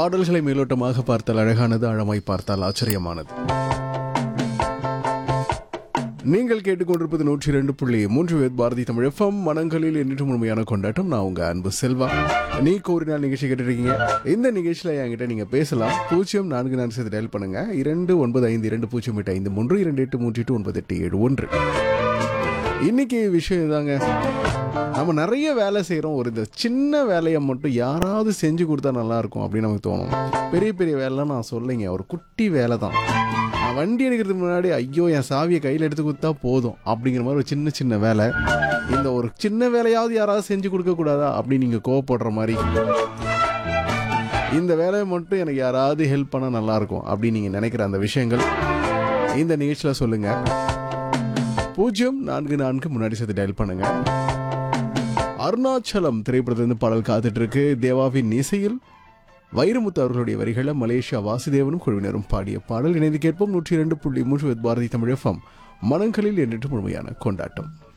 பாடல்களை மேலோட்டமாக பார்த்தால் அழகானது ஆழமாய் பார்த்தால் ஆச்சரியமானது நீங்கள் கேட்டுக்கொண்டிருப்பது நூற்றி இரண்டு புள்ளி மூன்று வேத் பாரதி தமிழ் எஃப்எம் மனங்களில் என்றும் உண்மையான கொண்டாட்டம் நான் உங்க அன்பு செல்வா நீ கோரினால் நிகழ்ச்சி கேட்டுருக்கீங்க இந்த நிகழ்ச்சியில் என்கிட்ட நீங்க பேசலாம் பூஜ்ஜியம் நான்கு நான்கு சேர்த்து டயல் பண்ணுங்க இரண்டு ஒன்பது ஐந்து இரண்டு பூஜ்ஜியம் எட்டு ஐந்து மூன்று இரண்டு எட்டு மூன்று எட்டு ஒன்பது எட்டு ஏழு ஒன்று இன்னைக்கு விஷயம் இதாங்க நம்ம நிறைய வேலை செய்கிறோம் ஒரு இந்த சின்ன வேலையை மட்டும் யாராவது செஞ்சு கொடுத்தா நல்லா இருக்கும் அப்படின்னு நமக்கு தோணும் பெரிய பெரிய வேலைலாம் நான் சொல்லைங்க ஒரு குட்டி வேலை தான் நான் வண்டி எடுக்கிறதுக்கு முன்னாடி ஐயோ என் சாவியை கையில் எடுத்து கொடுத்தா போதும் அப்படிங்கிற மாதிரி ஒரு சின்ன சின்ன வேலை இந்த ஒரு சின்ன வேலையாவது யாராவது செஞ்சு கொடுக்க கூடாதா அப்படின்னு நீங்கள் கோவப்படுற மாதிரி இந்த வேலையை மட்டும் எனக்கு யாராவது ஹெல்ப் பண்ணால் நல்லா இருக்கும் அப்படின்னு நீங்கள் நினைக்கிற அந்த விஷயங்கள் இந்த நிகழ்ச்சியில் சொல்லுங்கள் பூஜ்ஜியம் நான்கு நான்கு முன்னாடி சேர்த்து டயல் பண்ணுங்க அருணாச்சலம் திரைப்படத்திலிருந்து பாடல் காத்துட்டு இருக்கு தேவாவின் இசையில் வைரமுத்து அவர்களுடைய வரிகளை மலேசியா வாசுதேவனும் குழுவினரும் பாடிய பாடல் இணைந்து கேட்போம் நூற்றி இரண்டு புள்ளி மூன்று பாரதி தமிழ் எஃப்எம் மனங்களில் என்றிட்டு முழுமையான கொண்டாட்டம்